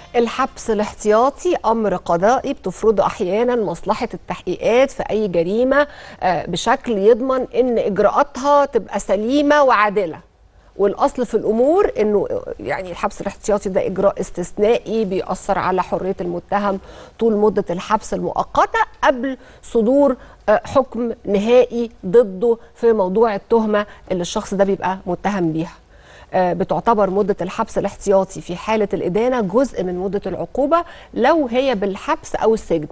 الحبس الاحتياطي امر قضائي بتفرضه احيانا مصلحه التحقيقات في اي جريمه آه، بشكل يضمن ان اجراءاتها تبقى سليمه وعادله والاصل في الامور انه يعني الحبس الاحتياطي ده اجراء استثنائي بيأثر على حريه المتهم طول مده الحبس المؤقته قبل صدور آه، حكم نهائي ضده في موضوع التهمه اللي الشخص ده بيبقى متهم بيها آه، بتعتبر مدة الحبس الاحتياطي في حالة الإدانة جزء من مدة العقوبة لو هي بالحبس أو السجن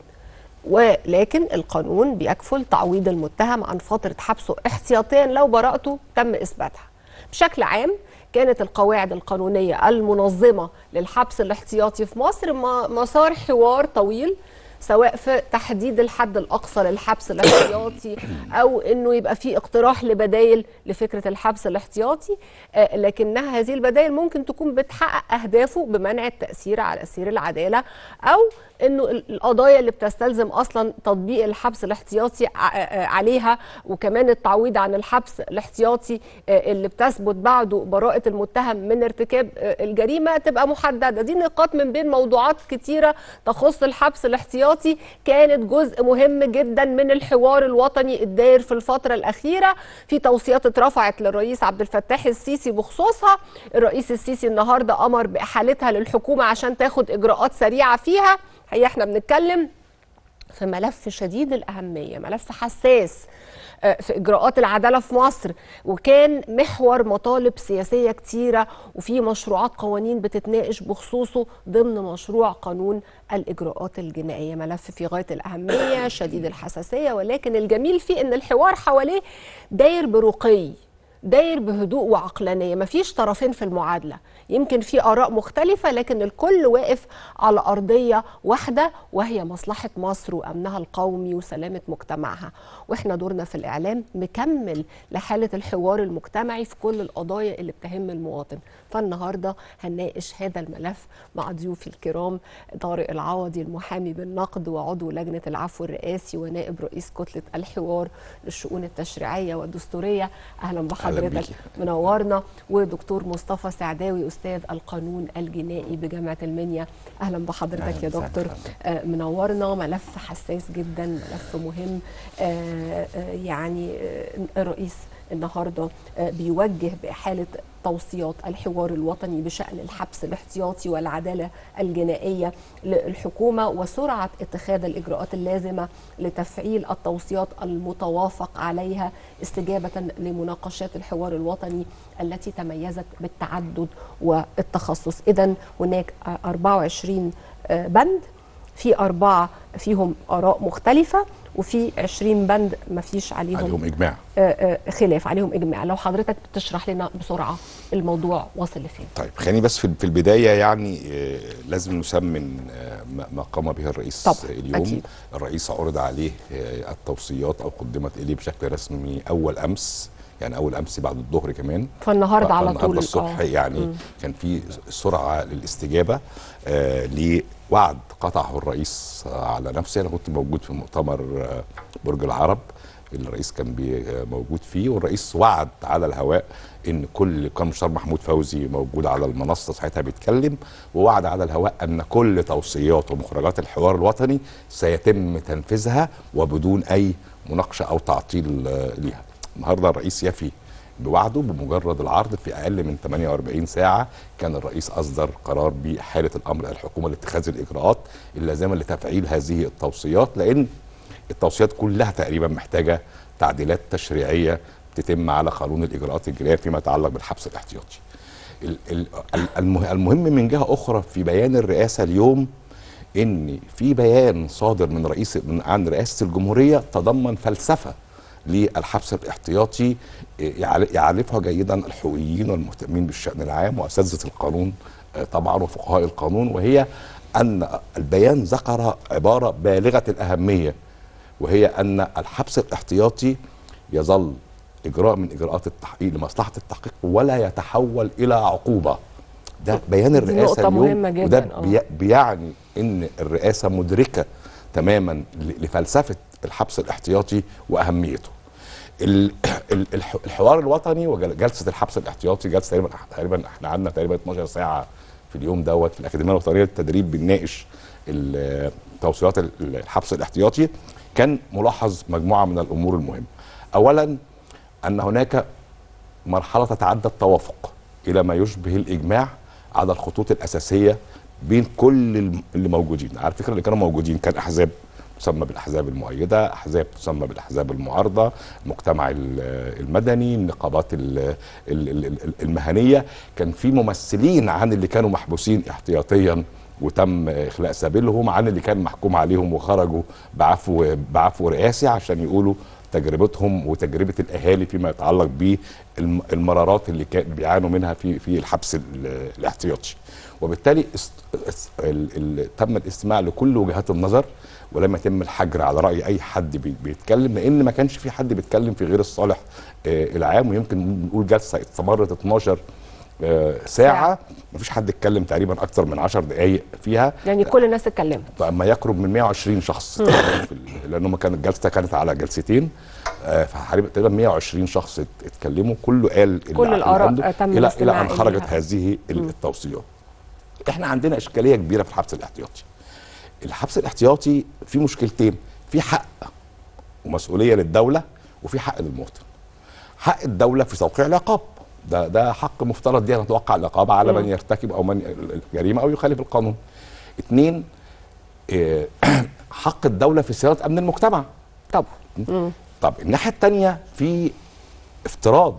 ولكن القانون بيكفل تعويض المتهم عن فترة حبسه احتياطيا لو براءته تم إثباتها بشكل عام كانت القواعد القانونية المنظمة للحبس الاحتياطي في مصر م- مسار حوار طويل سواء في تحديد الحد الأقصى للحبس الاحتياطي أو أنه يبقى في اقتراح لبدايل لفكرة الحبس الاحتياطي آه، لكنها هذه البدايل ممكن تكون بتحقق أهدافه بمنع التأثير على سير العدالة أو انه ال- القضايا اللي بتستلزم اصلا تطبيق الحبس الاحتياطي ع- آه عليها وكمان التعويض عن الحبس الاحتياطي آه، اللي بتثبت بعده براءه المتهم من ارتكاب آه، الجريمه تبقى محدده دي نقاط من بين موضوعات كتيره تخص الحبس الاحتياطي كانت جزء مهم جدا من الحوار الوطني الداير في الفتره الاخيره في توصيات اترفعت للرئيس عبد الفتاح السيسي بخصوصها الرئيس السيسي النهارده امر باحالتها للحكومه عشان تاخد اجراءات سريعه فيها هي احنا بنتكلم في ملف شديد الأهمية ملف حساس آه، في إجراءات العدالة في مصر وكان محور مطالب سياسية كتيرة وفي مشروعات قوانين بتتناقش بخصوصه ضمن مشروع قانون الإجراءات الجنائية ملف في غاية الأهمية شديد الحساسية ولكن الجميل فيه أن الحوار حواليه داير برقي داير بهدوء وعقلانيه مفيش طرفين في المعادله يمكن في اراء مختلفه لكن الكل واقف على ارضيه واحده وهي مصلحه مصر وامنها القومي وسلامه مجتمعها واحنا دورنا في الاعلام مكمل لحاله الحوار المجتمعي في كل القضايا اللي بتهم المواطن فالنهارده هنناقش هذا الملف مع ضيوفي الكرام طارق العوضي المحامي بالنقد وعضو لجنه العفو الرئاسي ونائب رئيس كتله الحوار للشؤون التشريعيه والدستوريه اهلا بحضرتك بيكي. منورنا ودكتور مصطفى سعداوي استاذ القانون الجنائي بجامعه المنيا اهلا بحضرتك أهلاً يا وسهلاً. دكتور آه، منورنا ملف حساس جدا ملف مهم آه، آه، يعني آه، الرئيس النهارده آه، بيوجه باحاله توصيات الحوار الوطني بشان الحبس الاحتياطي والعداله الجنائيه للحكومه وسرعه اتخاذ الاجراءات اللازمه لتفعيل التوصيات المتوافق عليها استجابه لمناقشات الحوار الوطني التي تميزت بالتعدد والتخصص اذا هناك آه، 24 آه، بند في أربعة فيهم آراء مختلفة وفي 20 بند ما فيش عليهم, عليهم اجماع آه، آه، خلاف عليهم إجماع لو حضرتك تشرح لنا بسرعة الموضوع واصل لفين طيب خليني بس في في البدايه يعني آه، لازم نسمن آه، ما ما قام به الرئيس طبعاً، اليوم أكيد. الرئيس عرض عليه آه، التوصيات او قدمت اليه بشكل رسمي اول امس يعني اول امس بعد الظهر كمان فالنهاردة على فالنهاردة طول الصبح آه. يعني مم. كان في سرعه للاستجابه آه لوعد قطعه الرئيس آه على نفسه انا كنت موجود في مؤتمر آه برج العرب اللي الرئيس كان بي- آه، موجود فيه والرئيس وعد على الهواء ان كل كان مستشار محمود فوزي موجود على المنصه ساعتها بيتكلم ووعد على الهواء ان كل توصيات ومخرجات الحوار الوطني سيتم تنفيذها وبدون اي مناقشه او تعطيل آه، ليها النهارده الرئيس يفي بوعده بمجرد العرض في اقل من 48 ساعه كان الرئيس اصدر قرار باحاله الامر الى الحكومه لاتخاذ الاجراءات اللازمه لتفعيل هذه التوصيات لان التوصيات كلها تقريبا محتاجه تعديلات تشريعيه تتم على قانون الاجراءات الجنائيه فيما يتعلق بالحبس الاحتياطي. ال- ال- ال- المه- المهم من جهه اخرى في بيان الرئاسه اليوم ان في بيان صادر من رئيس من عن رئاسه الجمهوريه تضمن فلسفه للحبس الاحتياطي يعل- يعرفها جيدا الحقوقيين والمهتمين بالشان العام واساتذه القانون آه، طبعا وفقهاء القانون وهي ان البيان ذكر عباره بالغه الاهميه وهي ان الحبس الاحتياطي يظل اجراء من اجراءات التحقيق لمصلحه التحقيق ولا يتحول الى عقوبه ده بيان دي الرئاسه نقطة اليوم مهمة جداً، وده آه. بي بيعني ان الرئاسه مدركه تماما ل- لفلسفه الحبس الاحتياطي واهميته ال- ال- الح- الحوار الوطني وجلسه الحبس الاحتياطي جلسه تقريبا تقريبا احنا قعدنا تقريبا 12 ساعه في اليوم دوت في الاكاديميه الوطنيه للتدريب بنناقش ال- توصيات ال- الحبس الاحتياطي كان ملاحظ مجموعه من الامور المهمه اولا ان هناك مرحله تتعدى التوافق الى ما يشبه الاجماع على الخطوط الاساسيه بين كل الم- اللي موجودين على فكره اللي كانوا موجودين كان احزاب تسمى بالاحزاب المؤيده احزاب تسمى بالاحزاب المعارضه المجتمع ال- المدني النقابات ال- ال- ال- ال- المهنيه كان في ممثلين عن اللي كانوا محبوسين احتياطيا وتم اخلاء سبيلهم عن اللي كان محكوم عليهم وخرجوا بعفو بعفو رئاسي عشان يقولوا تجربتهم وتجربه الاهالي فيما يتعلق بالمرارات اللي كان بيعانوا منها في في الحبس ال- الاحتياطي وبالتالي است... است... ال... ال... تم الاستماع لكل وجهات النظر ولم يتم الحجر على راي اي حد بي... بيتكلم لان ما كانش في حد بيتكلم في غير الصالح آه العام ويمكن نقول جلسه استمرت 12 آه ساعه ساعة. ما فيش حد اتكلم تقريبا اكثر من 10 دقائق فيها يعني كل الناس اتكلمت فما يقرب من 120 شخص تقريباً في ال- لانه كانت الجلسه كانت على جلستين آه، فحقيقة تقريبا 120 شخص ات- اتكلموا كله قال اللي كل اللي الآراء عنده تم الى الاستماع الى ان خرجت إليها. هذه ال- التوصيات احنا عندنا اشكاليه كبيره في الحبس الاحتياطي الحبس الاحتياطي فيه مشكلتين في حق ومسؤوليه للدوله وفي حق للمواطن حق الدوله في توقيع العقاب ده ده حق مفترض دي ان توقع العقاب على من يرتكب او من الجريمه او يخالف القانون اثنين آه، حق الدوله في صيانه امن المجتمع طبعا طب الناحيه الثانيه في افتراض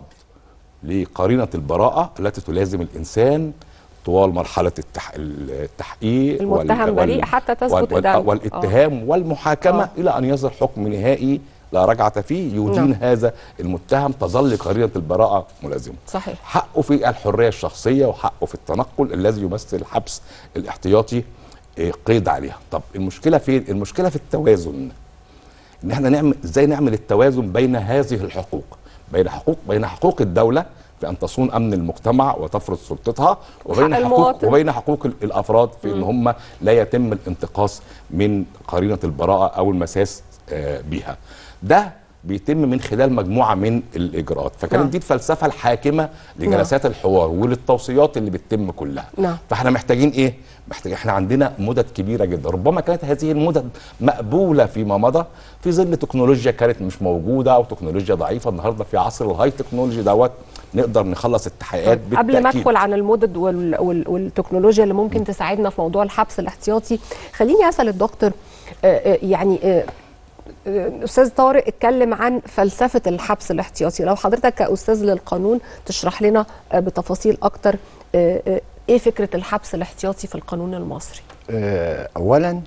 لقرينه البراءه التي تلازم الانسان طوال مرحله التح... التحقيق المتهم بريء حتى تثبت وال... وال... إدانته. والاتهام والمحاكمه آه. الى ان يصدر حكم نهائي لا رجعه فيه يدين نعم. هذا المتهم تظل قرينه البراءه ملازمه صحيح حقه في الحريه الشخصيه وحقه في التنقل الذي يمثل الحبس الاحتياطي آه، قيد عليها طب المشكله فين المشكله في التوازن ان احنا نعمل ازاي نعمل التوازن بين هذه الحقوق بين حقوق بين حقوق الدوله في ان تصون امن المجتمع وتفرض سلطتها وبين وحق حقوق المواطن. وبين حقوق ال- الافراد في ان هم لا يتم الانتقاص من قرينه البراءه او المساس آه، بها ده بيتم من خلال مجموعه من الاجراءات فكانت نعم. دي الفلسفه الحاكمه لجلسات الحوار وللتوصيات اللي بتتم كلها نعم. فاحنا محتاجين ايه محتاج احنا عندنا مدد كبيره جدا ربما كانت هذه المدد مقبوله فيما مضى في ظل تكنولوجيا كانت مش موجوده او تكنولوجيا ضعيفه النهارده في عصر الهاي تكنولوجي دوت نقدر نخلص التحقيقات قبل ما بالتأكيد. ادخل عن المدد وال وال والتكنولوجيا اللي ممكن تساعدنا في موضوع الحبس الاحتياطي خليني اسال الدكتور آه، آه، يعني آه، آه، استاذ طارق اتكلم عن فلسفه الحبس الاحتياطي لو حضرتك كاستاذ للقانون تشرح لنا آه، بتفاصيل اكتر آه، آه، ايه فكره الحبس الاحتياطي في القانون المصري آه، اولا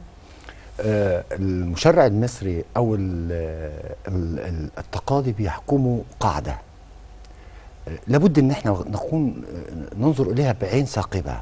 آه، المشرع المصري او ال- ال- ال- التقاضي بيحكموا قاعده آه، لابد ان احنا نكون آه، ننظر اليها بعين ثاقبه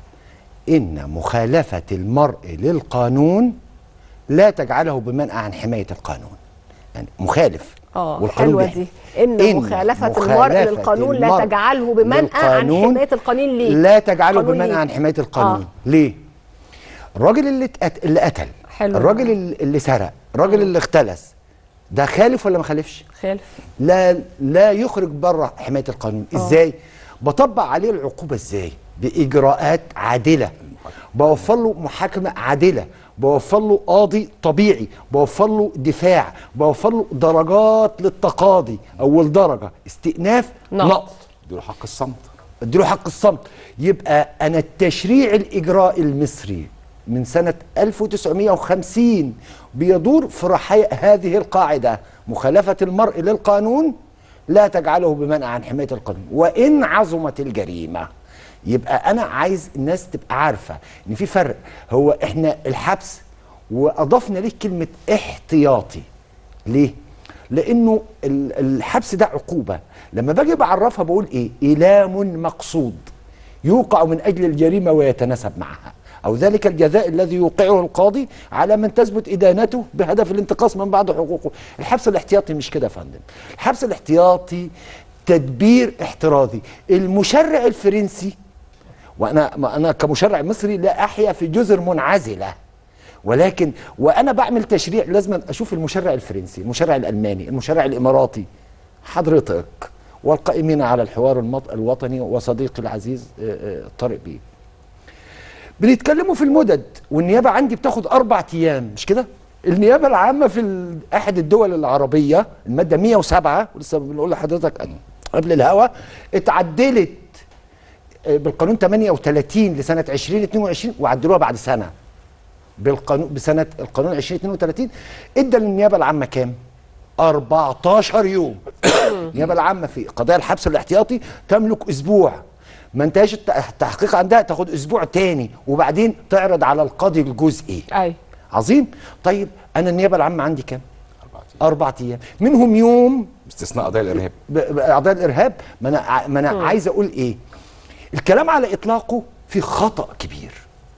ان مخالفه المرء للقانون لا تجعله بمنأى عن حمايه القانون يعني مخالف اه والقانون حلوه بيحمي. دي ان, إن مخالفه المرء مخالفة للقانون لا المرء تجعله بمنأى عن للقانون حمايه القانون ليه لا تجعله قانون بمنأى ليه؟ عن حمايه القانون آه. ليه الراجل اللي اتقت... اللي قتل حلو. الراجل اللي- اللي سرق الراجل اللي اختلس ده خالف ولا ما خالفش خالف لا لا يخرج بره حمايه القانون ازاي بطبق عليه العقوبه ازاي باجراءات عادله بوفر له محاكمه عادله بوفر له قاضي طبيعي بوفر له دفاع بوفر له درجات للتقاضي اول درجه استئناف نقض. نقض اديله حق الصمت اديله حق الصمت يبقى انا التشريع الاجرائي المصري من سنه 1950 بيدور في رحايا هذه القاعده مخالفه المرء للقانون لا تجعله بمنع عن حمايه القانون وان عظمت الجريمه يبقى انا عايز الناس تبقى عارفه ان في فرق هو احنا الحبس واضفنا ليه كلمه احتياطي ليه لانه ال- الحبس ده عقوبه لما باجي بعرفها بقول ايه ايلام مقصود يوقع من اجل الجريمه ويتناسب معها او ذلك الجزاء الذي يوقعه القاضي على من تثبت ادانته بهدف الانتقاص من بعض حقوقه الحبس الاحتياطي مش كده يا فندم الحبس الاحتياطي تدبير احترازي المشرع الفرنسي وانا ما انا كمشرع مصري لا احيا في جزر منعزله ولكن وانا بعمل تشريع لازم اشوف المشرع الفرنسي المشرع الالماني المشرع الاماراتي حضرتك والقائمين على الحوار المط- الوطني وصديقي العزيز آه، آه، طارق بيه بنتكلموا في المدد والنيابه عندي بتاخد اربع ايام مش كده؟ النيابه العامه في ال- احد الدول العربيه الماده 107 ولسه بنقول لحضرتك قبل الهوا اتعدلت آه، بالقانون 38 لسنه 2022 وعدلوها بعد سنه بالقانون بسنه القانون 2032 ادى للنيابه العامه كام؟ 14 يوم النيابه العامه في قضايا الحبس الاحتياطي تملك اسبوع ما انتهاش الت- التحقيق عندها تاخد اسبوع تاني وبعدين تعرض على القاضي الجزئي اي عظيم طيب انا النيابه العامه عندي كام أربعة أيام. اربع ايام منهم يوم باستثناء قضايا الارهاب ب- باعضاء الارهاب ما انا ع- ما انا عايز اقول ايه الكلام على اطلاقه في خطا كبير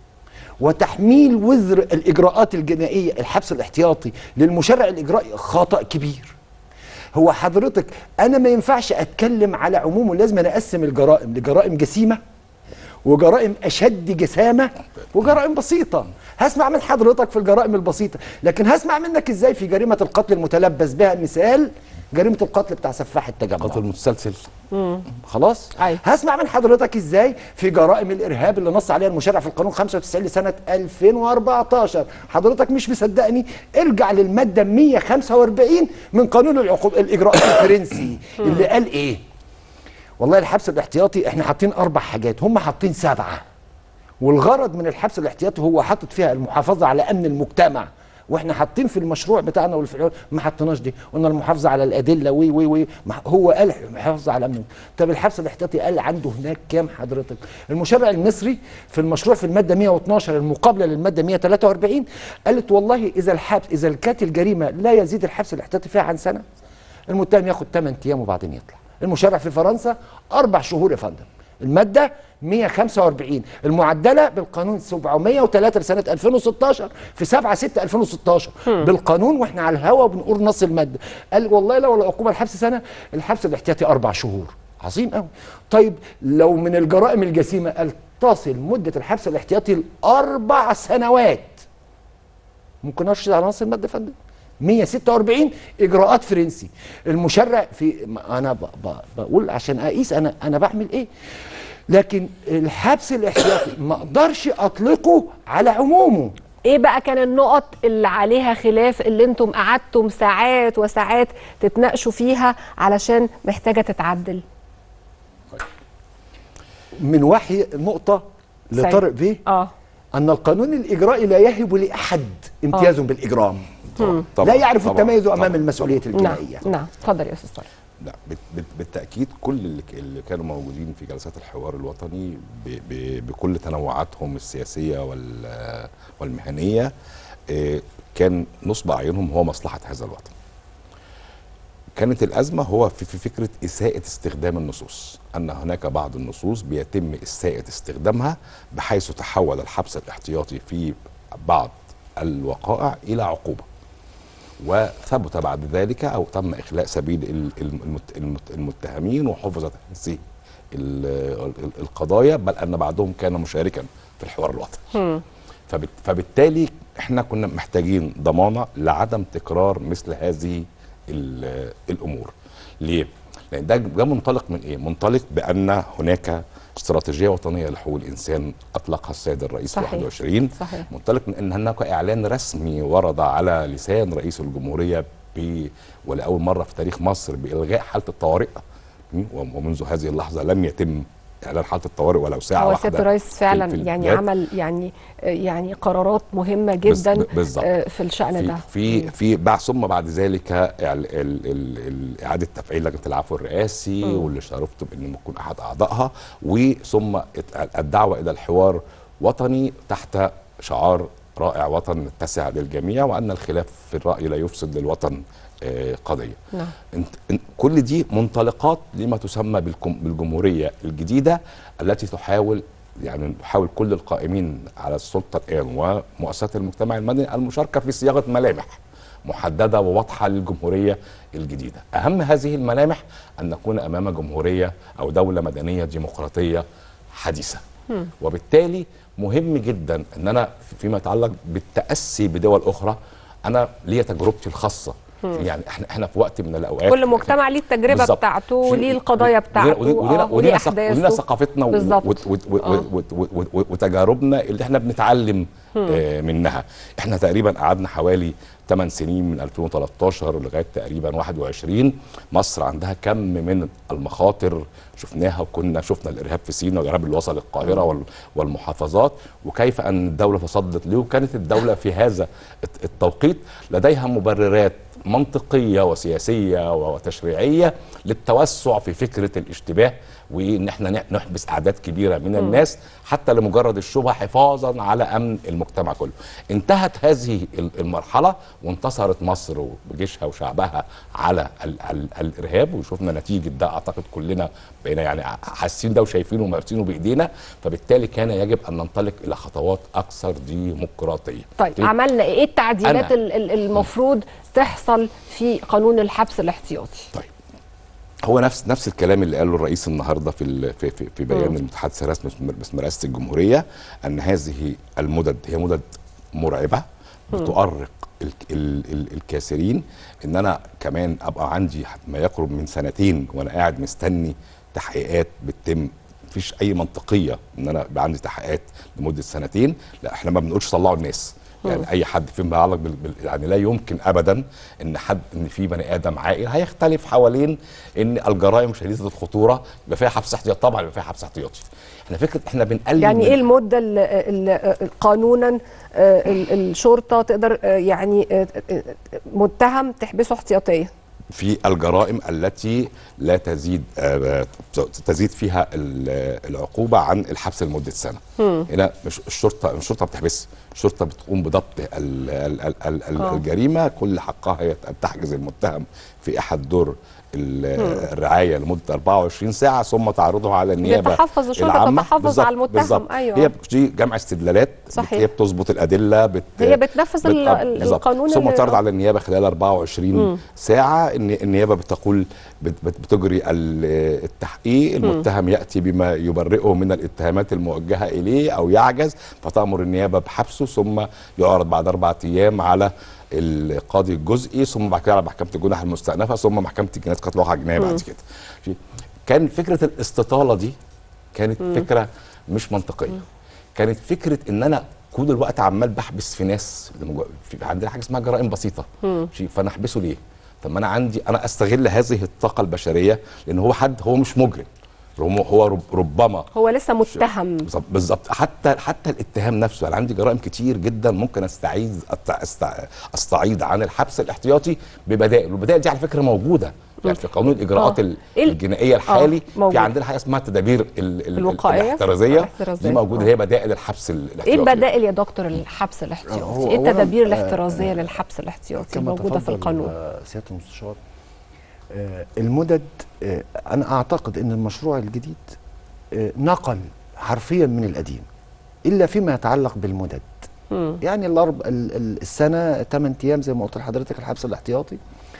وتحميل وزر الاجراءات الجنائيه الحبس الاحتياطي للمشرع الاجرائي خطا كبير هو حضرتك انا ما ينفعش اتكلم على عموم لازم انا اقسم الجرائم لجرائم جسيمه وجرائم اشد جسامه وجرائم بسيطه هسمع من حضرتك في الجرائم البسيطه لكن هسمع منك ازاي في جريمه القتل المتلبس بها مثال جريمه القتل بتاع سفاح التجمع قتل متسلسل خلاص أيوة. هسمع من حضرتك ازاي في جرائم الارهاب اللي نص عليها المشرع في القانون 95 لسنه 2014 حضرتك مش مصدقني ارجع للماده 145 من قانون العقوب الاجراءات الفرنسي اللي قال ايه والله الحبس الاحتياطي احنا حاطين اربع حاجات هم حاطين سبعه والغرض من الحبس الاحتياطي هو حاطط فيها المحافظه على امن المجتمع واحنا حاطين في المشروع بتاعنا والفي العلوم ما حطيناش دي قلنا المحافظه على الادله وي وي وي ما- هو قال المحافظه على امن طب الحبس الاحتياطي قال عنده هناك كام حضرتك المشرع المصري في المشروع في الماده 112 المقابله للماده 143 قالت والله اذا الحبس اذا كانت الجريمه لا يزيد الحبس الاحتياطي فيها عن سنه المتهم ياخد 8 ايام وبعدين يطلع المشرع في فرنسا اربع شهور يا فندم الماده 145 المعدله بالقانون 703 لسنه 2016 في 7 6 2016 بالقانون واحنا على الهوا بنقول نص الماده قال والله لو العقوبه الحبس سنه الحبس الاحتياطي اربع شهور عظيم قوي طيب لو من الجرائم الجسيمه قال تصل مده الحبس الاحتياطي لاربع سنوات ممكن ارشد على نص الماده يا فندم 146 اجراءات فرنسي المشرع في ما انا ب ب بقول عشان اقيس انا انا بعمل ايه لكن الحبس الاحتياطي ما اقدرش اطلقه على عمومه ايه بقى كان النقط اللي عليها خلاف اللي انتم قعدتم ساعات وساعات تتناقشوا فيها علشان محتاجه تتعدل من وحي نقطه لطارق بيه اه ان القانون الاجرائي لا يهب لاحد امتياز بالاجرام طبعاً، لا يعرف طبعاً، التميز امام طبعاً. المسؤوليه نعم الجنائيه نعم اتفضل يا استاذ طارق لا بت- بت- بالتاكيد كل اللي, ك- اللي كانوا موجودين في جلسات الحوار الوطني ب ب بكل تنوعاتهم السياسيه وال والمهنيه آه، كان نصب اعينهم هو مصلحه هذا الوطن. كانت الازمه هو في, في فكره اساءه استخدام النصوص ان هناك بعض النصوص بيتم اساءه استخدامها بحيث تحول الحبس الاحتياطي في بعض الوقائع الى عقوبه. وثبت بعد ذلك او تم اخلاء سبيل ال- المت- المت- المتهمين وحفظت هذه ال- ال- القضايا بل ان بعضهم كان مشاركا في الحوار الوطني فبت- فبالتالي احنا كنا محتاجين ضمانه لعدم تكرار مثل هذه ال- الامور ليه لان ده ده منطلق من ايه منطلق بان هناك استراتيجيه وطنيه لحقوق الانسان اطلقها السيد الرئيس في صحيح. 21 صحيح. منطلق من ان هناك اعلان رسمي ورد على لسان رئيس الجمهوريه ب ولاول مره في تاريخ مصر بالغاء حاله الطوارئ م? ومنذ هذه اللحظه لم يتم اعلان حاله الطوارئ ولو ساعه هو واحده سياده الرئيس في- فعلا في يعني البلاد. عمل يعني يعني قرارات مهمه بز- جدا بالظبط. آه، في الشان في ده في في بعد ثم بعد ذلك إعل- ال- ال- ال- اعاده تفعيل لجنه العفو الرئاسي واللي شرفت بان نكون احد اعضائها وثم ات- الدعوه الى الحوار وطني تحت شعار رائع وطن نتسع للجميع وان الخلاف في الراي لا يفسد للوطن آه، قضيه. نعم. انت انت- كل دي منطلقات لما تسمى بالكم- بالجمهوريه الجديده التي تحاول يعني تحاول كل القائمين على السلطه الان ومؤسسات المجتمع المدني المشاركه في صياغه ملامح محدده وواضحه للجمهوريه الجديده. اهم هذه الملامح ان نكون امام جمهوريه او دوله مدنيه ديمقراطيه حديثه. وبالتالي مهم جدا ان انا فيما يتعلق بالتاسي بدول اخرى انا ليا تجربتي الخاصه يعني احنا احنا في وقت من الاوقات كل مجتمع ليه التجربه بالظبط. بتاعته شيء- ليه القضايا بتاعته ولينا- ولينا- آه، ولينا ثق- أحداثه. ولينا ثقافتنا و- بالظبط. و- و- و- آه. و- و- و- و- وتجاربنا اللي احنا بنتعلم آه، منها احنا تقريبا قعدنا حوالي 8 سنين من 2013 لغايه تقريبا 21 مصر عندها كم من المخاطر شفناها وكنا شفنا الارهاب في سيناء والارهاب اللي وصل القاهره وال- والمحافظات وكيف ان الدوله تصدت له وكانت الدوله في هذا الت- التوقيت لديها مبررات منطقيه وسياسيه وتشريعيه للتوسع في فكره الاشتباه وان احنا نح- نحبس اعداد كبيره من الناس حتى لمجرد الشبهه حفاظا على امن المجتمع كله. انتهت هذه ال- المرحله وانتصرت مصر بجيشها وشعبها على ال ال الارهاب وشفنا نتيجه ده اعتقد كلنا بقينا يعني حاسين ده وشايفينه ومارسينه بايدينا فبالتالي كان يجب ان ننطلق الى خطوات اكثر ديمقراطيه. طيب عملنا ايه إيه التعديلات أنا- ال- ال- المفروض تحصل في قانون الحبس الاحتياطي طيب هو نفس نفس الكلام اللي قاله الرئيس النهارده في ال- في في, في بيان مم. المتحدث الرسمي باسم رئاسه الجمهوريه ان هذه المدد هي مدد مرعبه بتؤرق ال ال ال الكاسرين ان انا كمان ابقى عندي ما يقرب من سنتين وانا قاعد مستني تحقيقات بتتم مفيش اي منطقيه ان انا يبقى عندي تحقيقات لمده سنتين لا احنا ما بنقولش طلعوا الناس يعني اي حد فيما يتعلق بال... بال... يعني لا يمكن ابدا ان حد ان في بني ادم عاقل هيختلف حوالين ان الجرائم شديده الخطوره يبقى فيها حبس احتياطي طبعا يبقى فيها حبس احتياطي احنا فكره احنا بنقلل يعني من- ايه المده اللي قانونا آه، ال- الشرطه تقدر آه، يعني آه، آه، متهم تحبسه احتياطيا في الجرائم التي لا تزيد آه، تزيد فيها ال- العقوبه عن الحبس لمده سنه هنا مش الشرطه الشرطه بتحبس الشرطه بتقوم بضبط ال- ال- ال- ال- ال- آه. الجريمه كل حقها هي ان تحجز المتهم في احد دور ال- الرعايه لمده 24 ساعه ثم تعرضه على النيابه بتحفظ الشرطة العامة. تتحفظ بالظبط- على المتهم، بالظبط. أيوة. هي دي جمع استدلالات بت- صحيح. هي بتظبط الادله بت هي بتنفذ ال- آه، ال- بالظبط. القانون ثم اللي- تعرض على النيابه خلال 24 ساعه ان النيابه بتقول بت- بت- بتجري ال- التحقيق المتهم ياتي بما يبرئه من الاتهامات الموجهه اليه او يعجز فتامر النيابه بحبسه ثم يعرض بعد اربع ايام على القاضي الجزئي ثم بعد كده على محكمه الجنح المستأنفه ثم محكمه الجنايات قتل وقع جنائي بعد كده في- كان فكره الاستطاله دي كانت فكره مش منطقيه كانت فكره ان انا طول الوقت عمال بحبس في ناس لمجرد- في عندنا حاجه اسمها جرائم بسيطه شيء فانا احبسه ليه؟ طب ما انا عندي انا استغل هذه الطاقه البشريه لان هو حد هو مش مجرم هو هو رب ربما هو لسه متهم بالظبط- بالظبط حتى حتى الاتهام نفسه يعني عندي جرائم كتير جدا ممكن استعيد أست- أست- استعيد عن الحبس الاحتياطي ببدائل والبدائل دي على فكره موجوده يعني في قانون الاجراءات آه. ال- إيه ال- الجنائيه الحالي موجود. في عندنا حاجه اسمها التدابير ال- ال- الوقائية؟ الاحترازيه الاحترازية. دي موجوده آه. هي بدائل الحبس ال- ايه الاحتياطي البدائل يا دكتور الحبس الاحتياطي هو ايه أولاً، التدابير آه، الاحترازيه للحبس الاحتياطي كما موجوده في تفضل، القانون آه، سياده المستشار آه، المدد آه، انا اعتقد ان المشروع الجديد آه، نقل حرفيا من القديم الا فيما يتعلق بالمدد يعني الأرب... ال- ال- السنه 8 ايام زي ما قلت لحضرتك الحبس الاحتياطي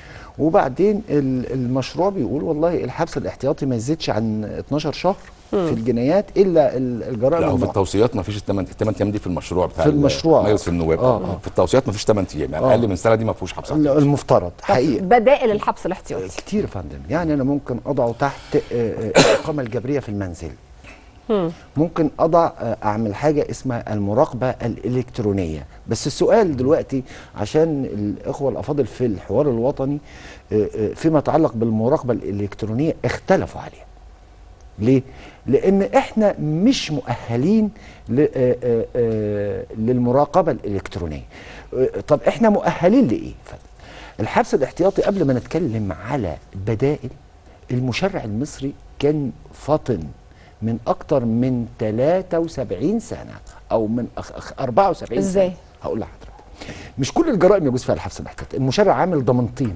وبعدين ال- المشروع بيقول والله الحبس الاحتياطي ما يزيدش عن 12 شهر في الجنايات الا ال- الجرائم لا هو في المع- التوصيات ما فيش الثمان الثمان ايام دي في المشروع بتاع في المشروع. مجلس النواب آه، آه. في التوصيات ما فيش 8 ايام يعني آه. اقل من سنه دي ما فيهوش حبس احتياطي. المفترض حقيقي بدائل الحبس الاحتياطي كتير يا فندم يعني انا ممكن اضعه تحت آه، آه، الاقامه الجبريه في المنزل ممكن اضع آه، اعمل حاجه اسمها المراقبه الالكترونيه بس السؤال دلوقتي عشان الاخوه الافاضل في الحوار الوطني آه، آه، فيما يتعلق بالمراقبه الالكترونيه اختلفوا عليها ليه؟ لأن إحنا مش مؤهلين ل- آه، آه، آه، للمراقبة الإلكترونية. آه، طب إحنا مؤهلين لإيه؟ ف- الحبس الاحتياطي قبل ما نتكلم على بدائل المشرع المصري كان فطن من أكتر من 73 سنة أو من أخ- أخ- 74 إزاي؟ سنة هقول لحضرتك مش كل الجرائم يجوز فيها الحبس الاحتياطي المشرع عامل ضمانتين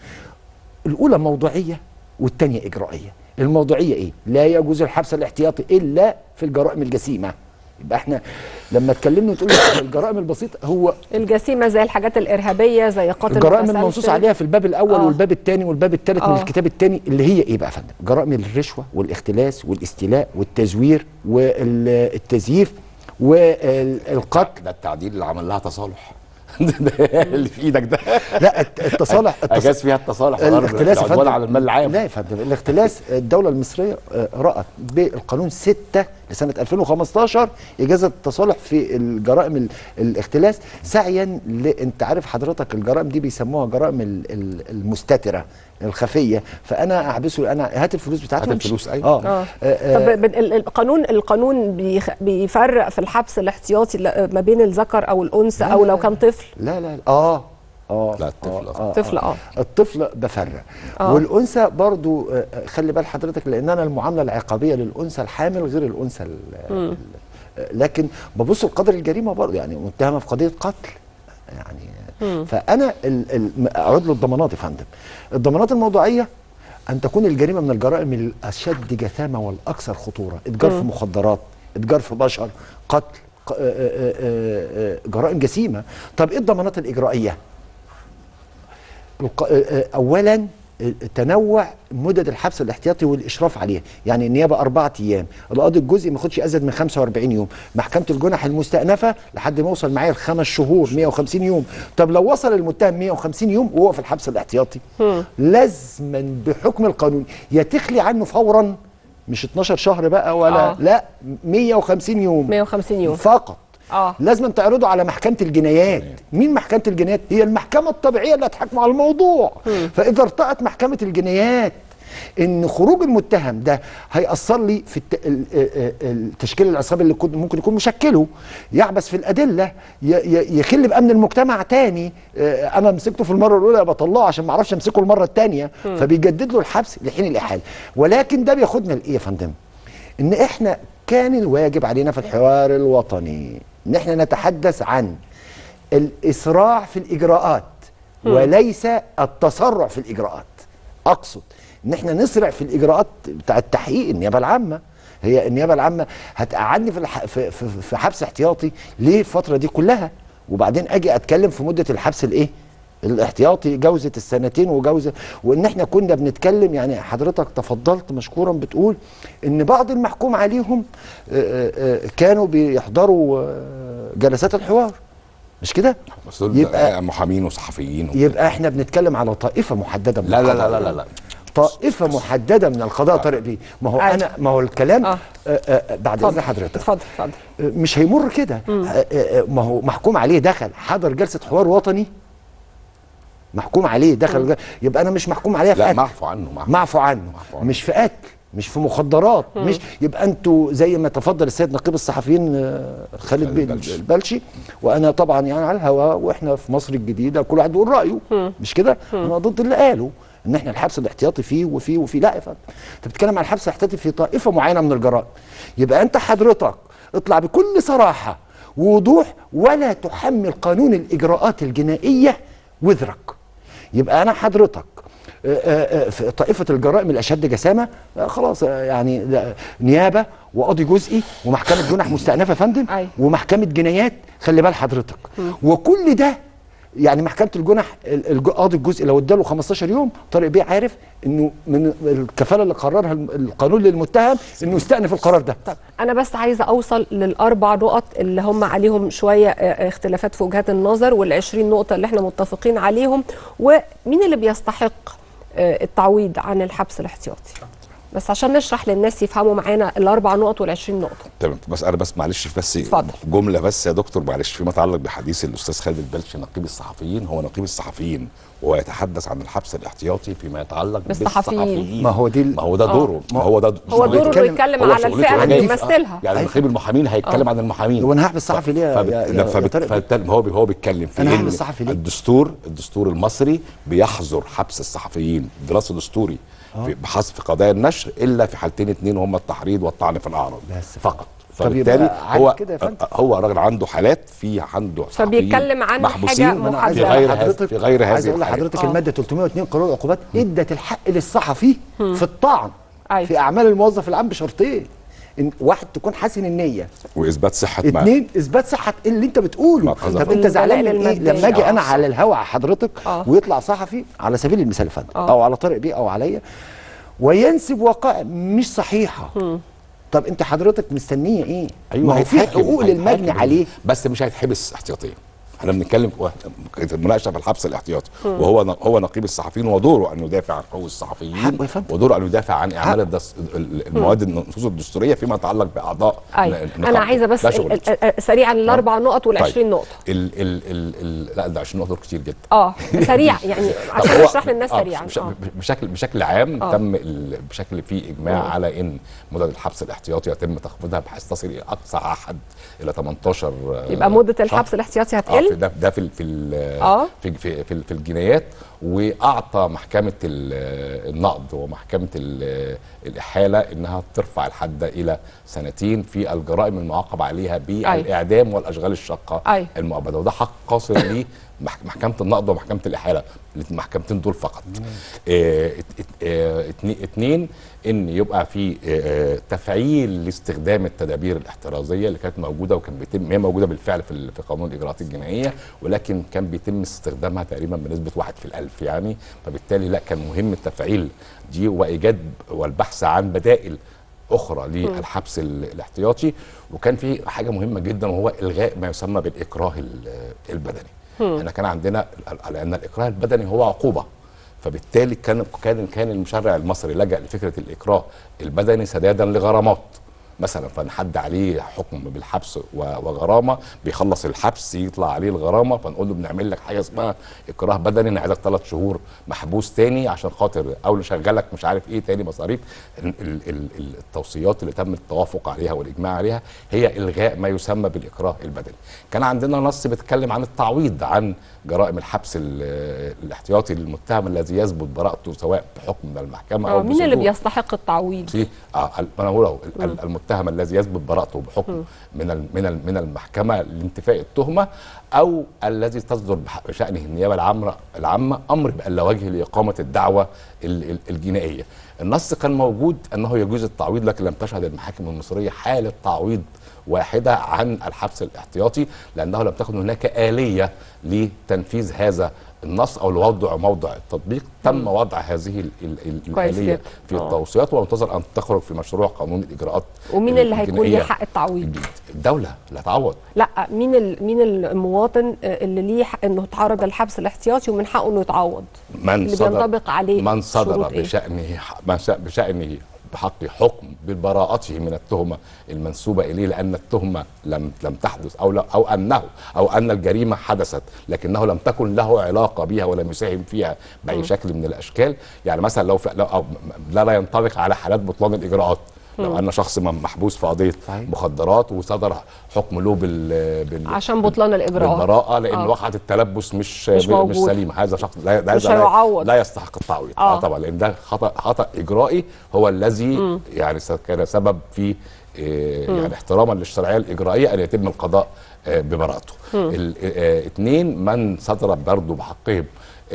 الاولى موضوعيه والثانيه اجرائيه الموضوعيه ايه لا يجوز الحبس الاحتياطي الا في الجرائم الجسيمه يبقى احنا لما اتكلمنا وتقول الجرائم البسيطه هو الجسيمه زي الحاجات الارهابيه زي قتل الجرائم متسلسل. المنصوص عليها في الباب الاول آه. والباب الثاني والباب الثالث من آه. الكتاب الثاني اللي هي ايه بقى يا فندم جرائم الرشوه والاختلاس والاستيلاء والتزوير والتزييف والقتل ده التعديل اللي عمل لها تصالح اللي في ايدك ده لا الت- التصالح التص- اجاز فيها التصالح الاختلاس يا العدوان فندم على المال العام لا يا فندم الاختلاس الدوله المصريه آه، رأت بالقانون 6 لسنه 2015 اجازه التصالح في الجرائم ال- الاختلاس سعيا ل... انت عارف حضرتك الجرائم دي بيسموها جرائم ال- ال- المستتره الخفيه فانا احبسه انا هات الفلوس بتاعتي هات وامشي. الفلوس، أيوة. اه, اه آه، طب بن- ال- القانون القانون بيخ- بيفرق في الحبس الاحتياطي ل- ما بين الذكر او الانثى او لو كان طفل لا لا لا اه اه لا، الطفل، آه، آه، طفل، آه. الطفل بفرق آه. والانثى برضو آه، آه، خلي بال حضرتك لان انا المعامله العقابيه للانثى الحامل غير الانثى ال- ال- آه، لكن ببص لقدر الجريمه برضو يعني متهمه في قضيه قتل يعني فانا ال- ال- اعود للضمانات يا فندم الضمانات الموضوعيه ان تكون الجريمه من الجرائم الاشد جثامه والاكثر خطوره اتجار في مخدرات اتجار في بشر قتل ق- آه، آه، آه، آه، جرائم جسيمه طب ايه الضمانات الاجرائيه الق- آه، آه، اولا آه، تنوع مدد الحبس الاحتياطي والاشراف عليه يعني النيابه اربعة ايام القاضي الجزئي ما ياخدش ازيد من 45 يوم محكمه الجنح المستأنفه لحد ما يوصل معايا لخمس شهور 150 يوم طب لو وصل المتهم 150 يوم وهو في الحبس الاحتياطي لازما بحكم القانون يا تخلي عنه فورا مش 12 شهر بقى ولا آه. لا 150 يوم 150 يوم فقط اه لازم تعرضه على محكمة الجنايات مين محكمة الجنايات هي المحكمة الطبيعية اللي هتحكم على الموضوع فإذا ارتأت محكمة الجنايات ان خروج المتهم ده هيأثر لي في الت... ال- ال- التشكيل العصابي اللي كنت ممكن يكون مشكله يعبث في الادله ي... ي... يخل بامن المجتمع تاني آه، انا مسكته في المره الاولى بطلعه عشان ما اعرفش امسكه المره الثانيه فبيجدد له الحبس لحين الاحاله ولكن ده بياخدنا لايه يا فندم ان احنا كان الواجب علينا في الحوار الوطني ان احنا نتحدث عن الاسراع في الاجراءات وليس التسرع في الاجراءات اقصد ان احنا نسرع في الاجراءات بتاع التحقيق النيابه العامه هي النيابه العامه هتقعدني في, الح... في, في, في حبس احتياطي ليه الفتره دي كلها وبعدين اجي اتكلم في مده الحبس الايه الاحتياطي جوزة السنتين وجوزة وان احنا كنا بنتكلم يعني حضرتك تفضلت مشكورا بتقول ان بعض المحكوم عليهم آه، آه، آه، كانوا بيحضروا آه، جلسات الحوار مش كده بس دول يبقى محامين وصحفيين وكده. يبقى احنا بنتكلم على طائفه محدده من لا لا القضاء. لا لا لا لا طائفه محدده من القضاء طارق بيه ما هو أيوة. انا ما هو الكلام آه. آه. آه بعد اذن حضرتك اتفضل اتفضل آه، مش هيمر كده آه، آه، آه، ما هو محكوم عليه دخل حضر جلسه حوار وطني محكوم عليه دخل جل... يبقى انا مش محكوم عليه في لا قتل معفو عنه معفو معفو عنه معفو عنه. مش في قتل مش في مخدرات مش يبقى انتوا زي ما تفضل السيد نقيب الصحفيين آه، خالد خالد بيه البلشي. البلشي وانا طبعا يعني على الهواء واحنا في مصر الجديده كل واحد بيقول رايه مش كده انا ضد اللي قاله ان احنا الحبس الاحتياطي فيه وفيه وفيه لا يا فندم انت بتتكلم عن الحبس الاحتياطي في طائفه معينه من الجرائم يبقى انت حضرتك اطلع بكل صراحه ووضوح ولا تحمل قانون الاجراءات الجنائيه وزرك يبقى انا حضرتك آه، آه، آه، في طائفه الجرائم الاشد جسامه آه، خلاص آه، يعني لا، نيابه وقاضي جزئي ومحكمه جنح مستأنفه يا فندم أيوة. ومحكمه جنايات خلي بال حضرتك وكل ده يعني محكمه الجنح ال- الج- القاضي الجزئي لو اداله 15 يوم طارق بيه عارف انه من الكفاله اللي قررها الم- القانون للمتهم انه يستأنف القرار ده طب انا بس عايزه اوصل للاربع نقط اللي هم عليهم شويه آه، اختلافات في وجهات النظر وال20 نقطه اللي احنا متفقين عليهم ومين اللي بيستحق آه، التعويض عن الحبس الاحتياطي بس عشان نشرح للناس يفهموا معانا الاربع نقط وال20 نقطه تمام بس انا بس معلش بس اتفضل. جمله بس يا دكتور معلش فيما يتعلق بحديث الاستاذ خالد البلشي نقيب الصحفيين هو نقيب الصحفيين وهو يتحدث عن الحبس الاحتياطي فيما يتعلق بالصحفيين. بالصحفيين ما هو دي ال- ما هو ده آه. دوره ما هو ده هو دوره شغلته. انه يتكلم هو على شغلته الفئه اللي هيجي- بيمثلها يعني أيوة. نقيب المحامين هيتكلم عن المحامين وانا هحبس صحفي ليه يا- فبت... يا- لا، يا فبت... طارق بيه؟ فبالتالي هو بي... هو بيتكلم في أنا إن هعمل صحفي ليه؟ الدستور الدستور المصري بيحظر حبس الصحفيين دراسه دستوري في بحذف قضايا النشر الا في حالتين اتنين هما التحريض والطعن في الاعراض بس فقط طب فبالتالي يبقى عارف هو كده يا فندم؟ هو راجل عنده حالات في عنده صحفيين فبيتكلم عن محبوسين حاجة في محددة. غير هذا حضرتك في غير عايز هذه اقول الحالات. لحضرتك آه. الماده 302 قانون العقوبات ادت الحق للصحفي في الطعن أيوة. في اعمال الموظف العام بشرطين إن واحد تكون حسن النيه واثبات صحه ما اتنين اثبات صحه اللي انت بتقوله ما قذف. طب انت زعلان من الدلائل ايه المادية. لما اجي انا آه. على الهوا على حضرتك آه. ويطلع صحفي على سبيل المثال يا فندم آه. او على طارق بيه او عليا وينسب وقائع مش صحيحه طب انت حضرتك مستنيه ايه ما هو في هيتحاكم، حقوق للمجني هيتحاكم. عليه بس مش هيتحبس احتياطيا احنا بنتكلم كانت المناقشه في الحبس الاحتياطي وهو هو نقيب الصحفيين ودوره ان يدافع عن حقوق الصحفيين حقه يا فندم. ودوره ان يدافع عن اعمال الدس... ال- المواد النصوص الدستوريه فيما يتعلق باعضاء ايوه ن- انا نقابته. عايزه بس ده ال- شغلتي. ال- ال- سريعا الاربع نقط وال 20 طيب. نقطه ال ال ال ال لا ده 20 نقطه دول كتير جدا اه سريع يعني طب عشان هو- نشرح للناس آه، سريعا بش- اه بشكل بشكل عام آه. تم ال- بشكل فيه اجماع على ان مدد الحبس الاحتياطي يتم تخفيضها بحيث تصل الى اقصى حد الى 18 يبقى مده شهر. الحبس الاحتياطي اه في هتقل ده ده في ال- في ال- آه. في في في, في الجنايات واعطى محكمه ال- النقض ومحكمه ال- الاحاله انها ترفع الحد الى سنتين في الجرائم المعاقب عليها بالاعدام والاشغال الشاقه أيوة. المؤبده وده حق قاصر لمحكمه النقض ومحكمه الاحاله المحكمتين دول فقط آه، ات- ات- آه، اتني- اتنين ان يبقى في آه، تفعيل لاستخدام التدابير الاحترازيه اللي كانت موجوده وكان بيتم هي موجوده بالفعل في ال- في قانون الاجراءات الجنائيه ولكن كان بيتم استخدامها تقريبا بنسبه واحد في الالف يعني فبالتالي لا كان مهم التفعيل دي وايجاد والبحث عن بدائل اخرى للحبس ال- الاحتياطي وكان في حاجه مهمه جدا وهو الغاء ما يسمى بالاكراه ال- البدني احنا كان عندنا لان الاكراه البدني هو عقوبه فبالتالي كان كان كان المشرع المصري لجأ لفكره الاكراه البدني سدادا لغرامات مثلا فنحد عليه حكم بالحبس و- وغرامه بيخلص الحبس يطلع عليه الغرامه فنقول له بنعمل لك حاجه اسمها اكراه بدني نعيدك ثلاث شهور محبوس تاني عشان خاطر او نشغلك مش عارف ايه تاني مصاريف ال- ال- ال- ال- التوصيات اللي تم التوافق عليها والاجماع عليها هي الغاء ما يسمى بالاكراه البدني كان عندنا نص بيتكلم عن التعويض عن جرائم الحبس ال- الاحتياطي للمتهم الذي يثبت براءته سواء بحكم من المحكمه او اه مين اللي بصدور. بيستحق التعويض في آه ال- انا بقول أهو، ال- ال- المتهم الذي يثبت براءته بحكم من ال من ال من المحكمه لانتفاء التهمه او الذي تصدر بح- بشانه النيابه العامه العامه امر بألا وجه لاقامه الدعوه ال- ال- الجنائيه. النص كان موجود انه يجوز التعويض لكن لم تشهد المحاكم المصريه حاله تعويض واحده عن الحبس الاحتياطي لانه لم تكن هناك اليه لتنفيذ هذا النص او لوضع موضع التطبيق تم وضع هذه ال- ال- ال- كويس الاليه جدا. في آه. التوصيات ومنتظر ان تخرج في مشروع قانون الاجراءات ومين اللي هيكون ليه الجنائية حق التعويض الجديد. الدوله لا تعوض لا مين ال- مين المواطن آه، اللي ليه حق انه يتعرض للحبس الاحتياطي ومن حقه انه يتعوض من اللي صدر بينطبق عليه من صدر شروط إيه؟ بشأنه من شأ- بشأنه بحق حكم ببراءته من التهمة المنسوبة إليه لأن التهمة لم لم تحدث أو لا أو أنه أو أن الجريمة حدثت لكنه لم تكن له علاقة بها ولم يساهم فيها بأي شكل من الأشكال يعني مثلا لو, في لو أو لا لا ينطبق على حالات بطلان الإجراءات لو أن شخص م- محبوس في قضية صحيح. مخدرات وصدر حكم له بال, بال عشان بطلان الإجراءات. بالبراءة لأن آه. وقعة التلبس مش مش مش, موجود. مش سليمة هذا شخص لا ده مش هذا لا- هيعوض. لا يستحق التعويض آه. اه طبعا لان ده خطا خطا اجرائي هو الذي يعني س- كان سبب في آه، يعني احتراما للشرعيه الاجرائيه ان يتم القضاء آه، ببراءته ال- آه، اتنين من صدر برضه بحقهم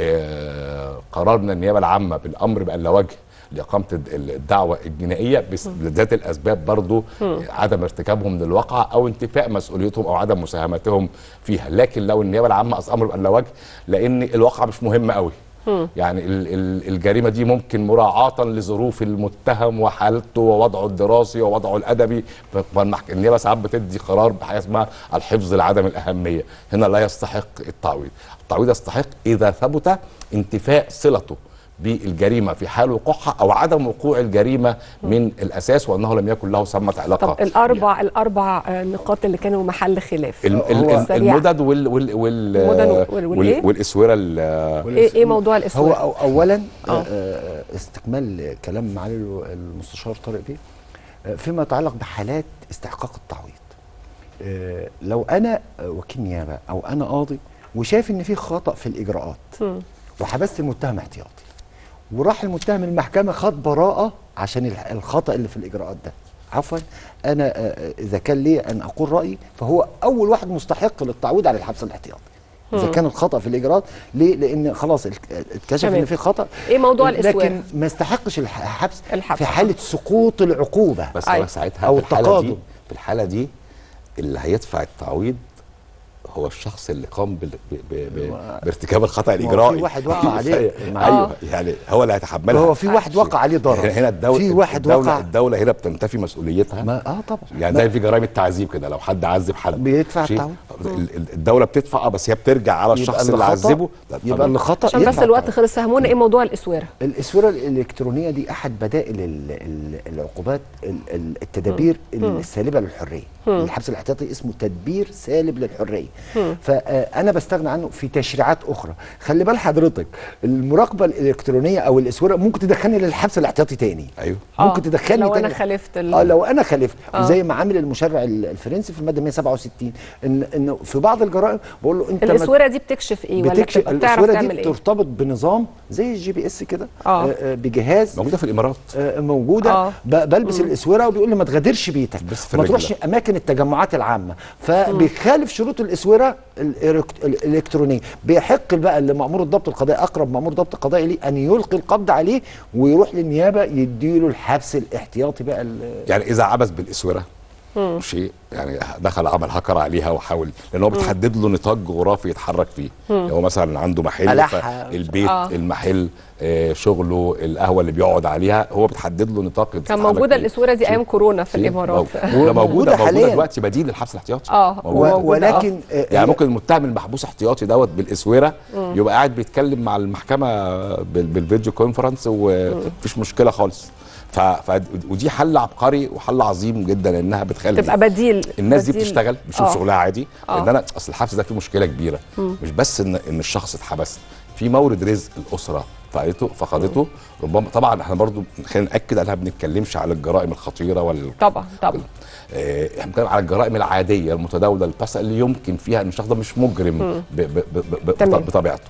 آه، قرار من النيابه العامه بالامر بان لا وجه لاقامه الد- الدعوه الجنائيه بس- لذات الاسباب برضو عدم ارتكابهم للواقعه او انتفاء مسؤوليتهم او عدم مساهمتهم فيها لكن لو النيابه العامه اصلا امر بان لا وجه لان الواقعه مش مهمه قوي يعني ال- ال- الجريمه دي ممكن مراعاه لظروف المتهم وحالته ووضعه الدراسي ووضعه الادبي فالمحك- النيابه ساعات بتدي قرار بحاجه اسمها الحفظ لعدم الاهميه هنا لا يستحق التعويض التعويض يستحق اذا ثبت انتفاء صلته بالجريمه في حال وقوعها او عدم وقوع الجريمه من الاساس وانه لم يكن له ثمه علاقه طب الاربع الاربع آه، نقاط اللي كانوا محل خلاف ال- ال- هو ال- سريع. المدد وال وال وال المدد وال- والإيه؟ وال والاسوره ال- ايه ايه موضوع هو الاسواق أو اولا آه. آه. آه استكمال كلام معالي المستشار طارق بيه آه، فيما يتعلق بحالات استحقاق التعويض آه لو انا آه، وكيل نيابه او انا قاضي وشايف ان في خطا في الاجراءات وحبست المتهم احتياطي وراح المتهم المحكمه خد براءه عشان الح- الخطا اللي في الاجراءات ده عفوا انا آه، آه، اذا كان لي ان اقول رايي فهو اول واحد مستحق للتعويض على الحبس الاحتياطي اذا كان الخطا في الاجراءات ليه لان خلاص ال- اتكشف تمام. ان في خطا إيه موضوع الإسواق؟ لكن ما يستحقش الح- الحبس, الحبس. في حاله سقوط العقوبه بس أيوة. هو ساعتها أو في الحاله دي التقادم. في الحاله دي اللي هيدفع التعويض هو الشخص اللي قام بال... ب... ب... ب... بارتكاب الخطا هو في الاجرائي واحد وقع عليه. ايوه يعني هو اللي هيتحملها هو في واحد وقع عليه ضرر هنا الدوله في واحد الدولة وقع الدوله هنا بتنتفي مسؤوليتها ما اه طبعا يعني ما- زي في جرائم التعذيب كده لو حد عذب حد بيدفع شيء، التعويض. ال- ال- الدوله بتدفع اه بس هي بترجع على يبقى الشخص اللي اللي خطأ- عذبه لا، يبقى طبعاً. اللي خطا عشان بس يدفع الوقت خلص فهمونا ايه موضوع الاسوره الاسوره الالكترونيه دي احد بدائل ال- ال- العقوبات ال- ال- التدابير السالبه للحريه الحبس الاحتياطي اسمه تدبير سالب للحريه فانا بستغنى عنه في تشريعات اخرى خلي بال حضرتك المراقبه الالكترونيه او الاسوره ممكن تدخلني للحبس الاحتياطي تاني ايوه ممكن آه، تدخلني لو تاني أنا خالفت ال- اه لو انا خالفت وزي ما عامل المشرع ال- الفرنسي في الماده 167 ان انه في بعض الجرائم بقول له انت ما الاسوره دي بتكشف ايه ولا بتكشف بتبقى بتعرف الاسوره تعمل دي ايه بترتبط بنظام زي الجي بي اس كده آه. آه، آه، بجهاز موجوده في الامارات آه، موجوده آه. ب- بلبس الاسوره وبيقول لي ما تغادرش بيتك بس في ما الرجل. تروحش اماكن التجمعات العامه فبيخالف شروط الاسوره الإلكت- الالكترونيه بيحق بقى لمامور الضبط القضائي اقرب مامور ضبط قضائي ليه ان يلقي القبض عليه ويروح للنيابه يديله الحبس الاحتياطي بقى ال- يعني اذا عبث بالاسوره شيء يعني دخل عمل هكر عليها وحاول لان هو بتحدد له نطاق جغرافي يتحرك فيه لو هو مثلا عنده محل ألحة. البيت آه. آه. المحل آه شغله القهوه اللي بيقعد عليها هو بتحدد له نطاق كان يتحرك موجوده فيه. الاسوره دي شيء. ايام كورونا في شيء. الامارات مو- موجوده موجودة موجوده حالياً. دلوقتي بديل للحبس الاحتياطي اه موجودة. وموجودة، ولكن آه، يعني هي- ممكن المتهم المحبوس احتياطي دوت بالاسوره يبقى قاعد بيتكلم مع المحكمه بال- بالفيديو كونفرنس ومفيش مشكله خالص ف... ف... ودي حل عبقري وحل عظيم جدا انها بتخلي تبقى بديل الناس دي بديل. بتشتغل بتشوف آه. شغلها عادي آه. لان انا اصل الحبس ده فيه مشكله كبيره مش بس ان ان الشخص اتحبس في مورد رزق الاسره فقدته فقدته ربما طبعا احنا برضو خلينا ناكد انها ما بنتكلمش على الجرائم الخطيره ولا طبعا طبعا آه، احنا بنتكلم على الجرائم العاديه المتداوله البسيطه اللي يمكن فيها ان الشخص ده مش مجرم ب ب ب ب تمام. بطبيعته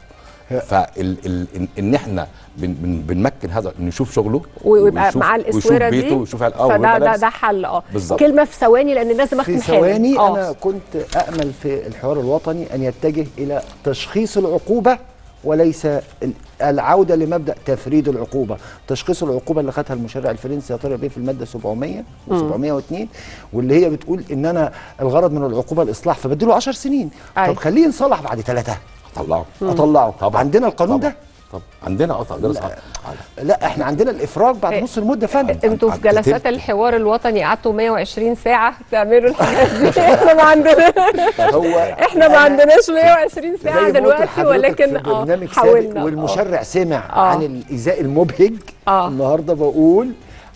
فال ال إن- ان احنا بن بن بنمكن هذا انه يشوف شغله ويبقى ويشوف- مع ويشوف الاسوره دي بيته ويشوف اه فده ويبقى ده, لابس. ده حل اه بالظبط. كلمه في ثواني لان لازم في اختم حالا ثواني آه. انا كنت امل في الحوار الوطني ان يتجه الى تشخيص العقوبه وليس ال- العوده لمبدا تفريد العقوبه، تشخيص العقوبه اللي خدها المشرع الفرنسي يا طارق بيه في الماده 700 و702 واللي هي بتقول ان انا الغرض من العقوبه الاصلاح فبديله 10 سنين، أي. طب خليه ينصلح بعد ثلاثه طلعه اطلعه طبعا عندنا القانون طبعا. ده؟ طب عندنا اه عندنا صح. لا احنا عندنا الافراج بعد إيه. نص المده فندم انتوا في عن- جلسات تلت. الحوار الوطني قعدتوا 120 ساعه تعملوا الحاجات دي احنا ما عندنا هو احنا ما أنا- عندناش 120 زي ساعه ما قلت دلوقتي لحضرتك ولكن في اه برنامج سابق حاولنا آه. والمشرع سمع آه. عن الايذاء المبهج آه. النهارده بقول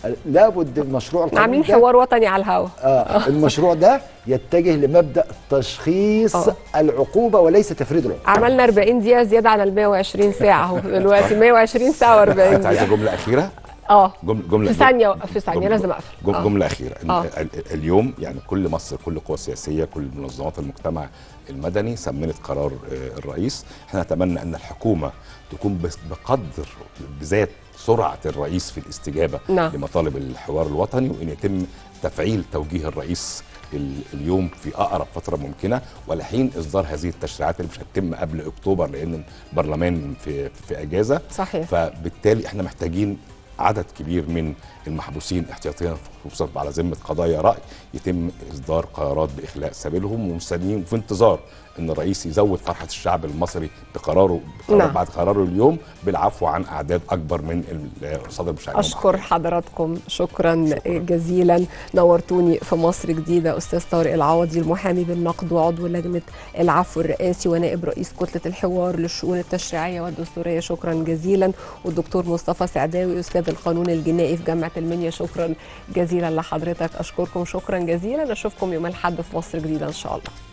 لابد المشروع القانوني عاملين ده- حوار وطني على الهوا آه المشروع ده يتجه لمبدا تشخيص آه. العقوبه وليس تفريد العقوبه عملنا 40 دقيقه زياده عن ال 120 ساعه اهو دلوقتي 120 ساعه و40 انت عايزه دقيقه جمله اخيره اه جمله جمله في ثانيه في ثانيه جملة- لازم اقفل جم- آه. جمله اخيره إن آه. ال- ال- اليوم يعني كل مصر كل القوى السياسيه كل منظمات المجتمع المدني سمنت قرار آه، الرئيس احنا نتمنى ان الحكومه تكون بس- بقدر بذات سرعه الرئيس في الاستجابه نعم. لمطالب الحوار الوطني وان يتم تفعيل توجيه الرئيس ال- اليوم في اقرب فتره ممكنه ولحين اصدار هذه التشريعات اللي مش هتتم قبل اكتوبر لان البرلمان في في اجازه صحيح. فبالتالي احنا محتاجين عدد كبير من المحبوسين احتياطيا خصوصا على ذمه قضايا راي يتم اصدار قرارات باخلاء سبيلهم ومستنيين في انتظار ان الرئيس يزود فرحه الشعب المصري بقراره بقرار نعم. بعد قراره اليوم بالعفو عن اعداد اكبر من الصدر المشاهدين اشكر حضراتكم شكرا, شكرا جزيلا نورتوني في مصر جديده استاذ طارق العوضي المحامي بالنقد وعضو لجنه العفو الرئاسي ونائب رئيس كتله الحوار للشؤون التشريعيه والدستوريه شكرا جزيلا والدكتور مصطفى سعداوي استاذ القانون الجنائي في جامعه المنيا شكرا جزيلا لحضرتك اشكركم شكرا جزيلا اشوفكم يوم الاحد في مصر جديده ان شاء الله